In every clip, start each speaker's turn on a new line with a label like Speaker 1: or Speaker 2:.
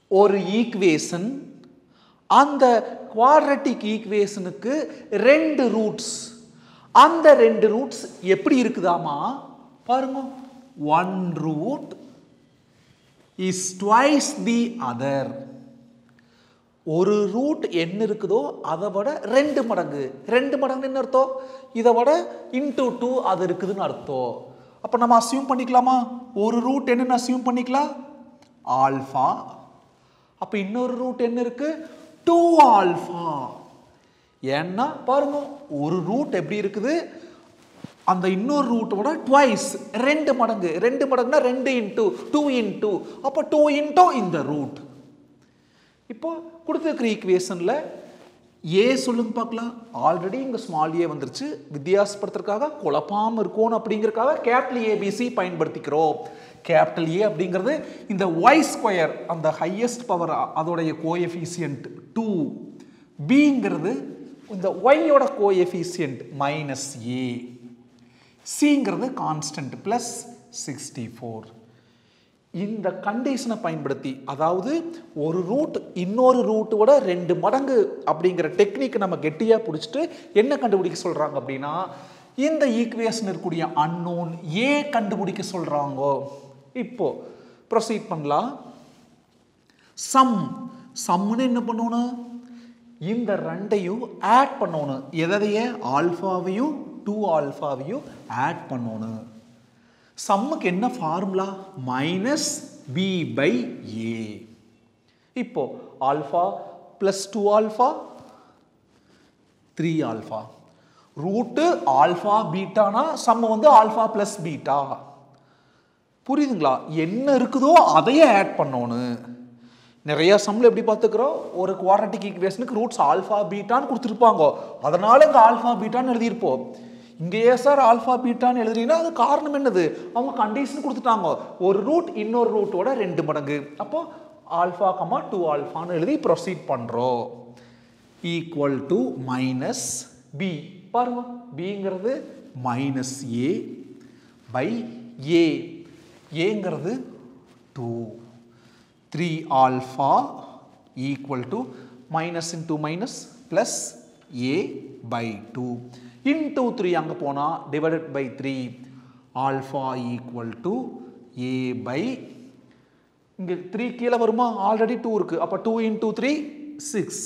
Speaker 1: ஒரு ஈக்குவேஷன் அந்த குவாட்ரட்டிக் ஈக்குவேஷனுக்கு ரெண்டு ரூட்ஸ் அந்த ரெண்டு ரூட்ஸ் எப்படி இருக்குதாமா பாருங்க one root is twice the other ஒரு ரூட் என்ன இருக்குதோ அதை விட ரெண்டு மடங்கு ரெண்டு மடங்கு என்ன அர்த்தம் இதை விட இன்டூ டூ அது இருக்குதுன்னு அர்த்தம் அப்போ நம்ம அசியூம் பண்ணிக்கலாமா ஒரு ரூட் என்னன்னு அசியூம் பண்ணிக்கலாம் ஆல்ஃபா அப்போ இன்னொரு ரூட் என்ன இருக்கு டூ ஆல்ஃபா ஏன்னா பாருங்க ஒரு ரூட் எப்படி இருக்குது அந்த இன்னொரு ரூட்டோட ட்வைஸ் ரெண்டு மடங்கு ரெண்டு மடங்குனா ரெண்டு இன்டூ டூ இன்டூ அப்போ டூ இன்டூ இந்த ரூட் இப்போ கொடுத்துருக்கிற ஈக்குவேஷனில் ஏ சொல்லுங்க பார்க்கலாம் ஆல்ரெடி இங்கே ஸ்மால் ஏ வந்துருச்சு வித்தியாசப்படுத்துறதுக்காக குழப்பாமல் இருக்கணும் அப்படிங்கிறதுக்காக கேபிட்டல் ஏபிசி பயன்படுத்திக்கிறோம் கேபிட்டல் ஏ அப்படிங்கிறது இந்த ஒய் ஸ்கொயர் அந்த ஹையஸ்ட் பவர் அதோடைய கோஎஃபிசியன்ட் டூ பிங்கிறது இந்த ஒய்யோட கோஎஃபிசியன்ட் மைனஸ் ஏ சிங்கிறது கான்ஸ்டன்ட் ப்ளஸ் சிக்ஸ்டி ஃபோர் இந்த கண்டிஷனை பயன்படுத்தி அதாவது ஒரு ரூட் இன்னொரு ரூட்டோட ரெண்டு மடங்கு அப்படிங்கிற டெக்னிக் நம்ம கெட்டியாக பிடிச்சிட்டு என்ன கண்டுபிடிக்க சொல்கிறாங்க அப்படின்னா இந்த ஈக்குவேஷன் இருக்கக்கூடிய அன்னோன் ஏ கண்டுபிடிக்க சொல்கிறாங்க இப்போ ப்ரொசீட் பண்ணலாம் சம் சம்னு என்ன பண்ணணும் இந்த ரெண்டையும் ஆட் பண்ணணும் எதைய ஆல்ஃபாவையும் டூ ஆல்ஃபாவையும் ஆட் பண்ணணும் சம்முக்கு என்ன formula minus B by A இப்போ alpha plus two alpha three alpha root alpha பீட்டானா சம்ம வந்து ஆல்ஃபா ப்ளஸ் பீட்டா புரியுதுங்களா என்ன இருக்குதோ அதையே ஆட் பண்ணணும் நிறைய சம்மில் எப்படி பார்த்துக்கிறோம் ஒரு குவாட்ரட்டிக் ஈக்குவேஷனுக்கு ரூட்ஸ் ஆல்ஃபா பீட்டான்னு கொடுத்துருப்பாங்க அதனால இங்கே ஆல்ஃபா பீட்டான்னு எழுதியிருப்போம் இங்கே ஏ சார் ஆல்ஃபா பீட்டான்னு எழுதுறீங்கன்னா அது காரணம் என்னது அவங்க கண்டிஷன் கொடுத்துட்டாங்க ஒரு ரூட் இன்னொரு ரூட்டோட ரெண்டு மடங்கு அப்போ ஆல்ஃபா கமா டூ ஆல்ஃபான்னு எழுதி ப்ரொசீட் பண்ணுறோம் ஈக்குவல் டு மைனஸ் பி பாருங்க பிங்கிறது மைனஸ் ஏ பை ஏ ஏங்கிறது two three alpha equal to minus into minus plus A by two into three அங்கே போனால் divided by three alpha equal to A by இங்கே three கீழே வருமா already two இருக்குது அப்போ டூ இன்டூ த்ரீ சிக்ஸ்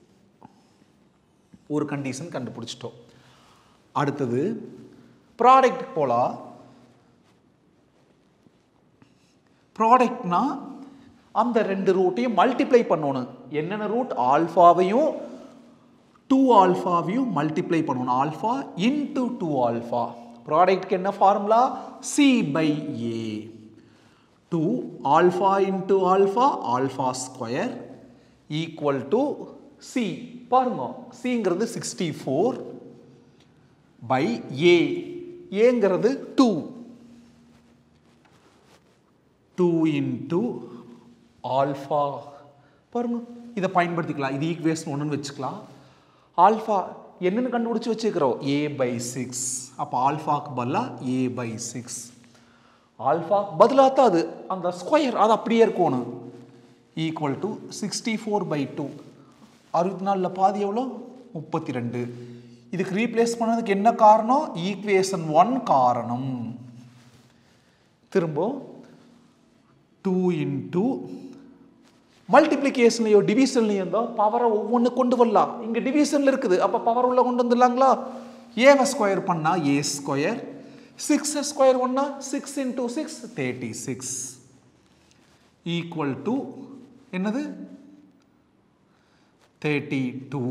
Speaker 1: ஒரு condition கண்டுபிடிச்சிட்டோம் அடுத்தது ப்ராடக்ட் போலாம் ப்ராடக்ட்னா அந்த ரெண்டு ரூட்டையும் மல்டிப்ளை பண்ணணும் என்னென்ன ரூட் ஆல்ஃபாவையும் டூ ஆல்ஃபாவையும் மல்டிப்ளை பண்ணணும் ஆல்ஃபா இன்டு டூ ஆல்ஃபா ப்ராடக்ட்க்கு என்ன formula C by A two alpha into alpha alpha square equal to C பாருங்க சிங்கிறது சிக்ஸ்டி ஃபோர் பை ஏ ஏங்கிறது டூ டூ இன்ட்டு ஆல்ஃபா பாருங்க இதை பயன்படுத்திக்கலாம் இது ஈக்குவேஷன் ஒன்றுன்னு வச்சுக்கலாம் ஆல்ஃபா என்னென்னு கண்டுபிடிச்சி வச்சுக்கிறோம் ஏ பை சிக்ஸ் அப்போ ஆல்ஃபாக்கு பதிலாக ஏ பை சிக்ஸ் ஆல்ஃபா பதிலாக தான் அது அந்த ஸ்கொயர் அது அப்படியே இருக்கணும் equal to sixty four by two அறுபத்தி நாலில் பாதி எவ்வளோ முப்பத்தி ரெண்டு இதுக்கு ரீப்ளேஸ் பண்ணதுக்கு என்ன காரணம் ஈக்குவேஷன் ஒன் காரணம் திரும்ப டூ இன்டூ மல்டிப்ளிகேஷன்லையோ டிவிஷன்லையோ இருந்தால் பவரை ஒவ்வொன்று கொண்டு வரலாம் இங்கே டிவிஷனில் இருக்குது அப்போ பவர் உள்ள கொண்டு வந்துடலாங்களா ஏவை ஸ்கொயர் பண்ணால் ஏ ஸ்கொயர் சிக்ஸ் ஸ்கொயர் ஒன்னா six into six thirty six equal to என்னது தேர்ட்டி டூ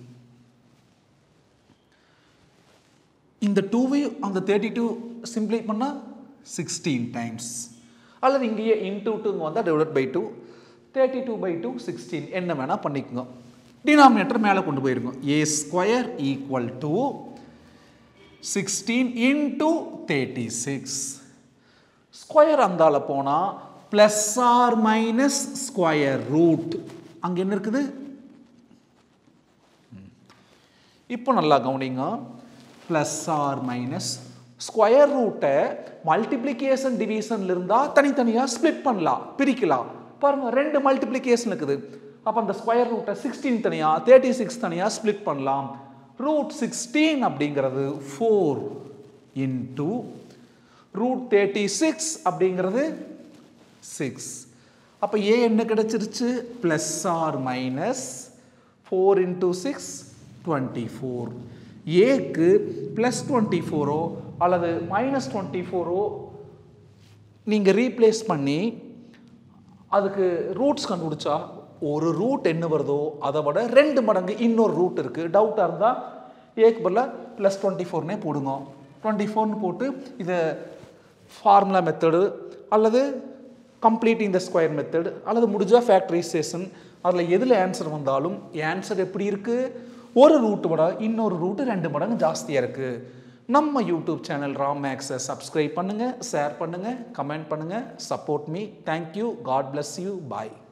Speaker 1: இந்த டூவையும் அந்த தேர்ட்டி டூ சிம்ப்ளை பண்ணால் சிக்ஸ்டீன் டைம்ஸ் அல்லது இங்கேயே இன்டூ டூங்க வந்தால் divide by two thirty two by two sixteen என்ன வேணால் பண்ணிக்கோங்க டினாமினேட்டர் மேலே கொண்டு போயிருங்க A square equal to sixteen into thirty six square அந்தால போனால் plus or minus square root அங்கே என்ன இருக்குது இப்போ நல்லா கவனிங்க ப்ளஸ் ஆர் மைனஸ் ஸ்கொயர் ரூட்டை மல்டிப்ளிகேஷன் டிவிஷன்ல இருந்தால் தனித்தனியாக ஸ்ப்ளிட் பண்ணலாம் பிரிக்கலாம் பாருங்க ரெண்டு மல்டிப்ளிகேஷன் இருக்குது அப்போ அந்த ஸ்கொயர் ரூட்டை சிக்ஸ்டீன் தனியாக தேர்ட்டி சிக்ஸ் தனியாக ஸ்ப்ளிட் பண்ணலாம் ரூட் சிக்ஸ்டீன் அப்படிங்கிறது four into root thirty six அப்படிங்கிறது சிக்ஸ் அப்போ ஏ என்ன கிடைச்சிருச்சு plus or minus four into six twenty four ஏக்கு ப்ளஸ் டுவெண்ட்டி ஃபோரோ அல்லது மைனஸ் டுவெண்ட்டி ஃபோரோ நீங்கள் ரீப்ளேஸ் பண்ணி அதுக்கு ரூட்ஸ் கண்டுபிடிச்சா ஒரு ரூட் என்ன வருதோ அதை விட ரெண்டு மடங்கு இன்னொரு ரூட் இருக்குது டவுட்டாக இருந்தால் ஏக்கு பதிலாக ப்ளஸ் டுவெண்ட்டி ஃபோர்னே போடுங்க டுவெண்ட்டி ஃபோர்னு போட்டு இதை ஃபார்முலா மெத்தடு அல்லது கம்ப்ளீட்டிங் த ஸ்கொயர் மெத்தட் அல்லது முடிஞ்சால் ஃபேக்டரைசேஷன் அதில் எதில் ஆன்சர் வந்தாலும் ஆன்சர் எப்படி இருக்குது ஒரு ரூட்டு விட இன்னொரு ரூட்டு ரெண்டு மடங்கு ஜாஸ்தியாக இருக்குது நம்ம யூடியூப் சேனல் ராம் மேக்ஸை சப்ஸ்கிரைப் பண்ணுங்கள் ஷேர் பண்ணுங்கள் கமெண்ட் பண்ணுங்கள் support me thank you god bless you bye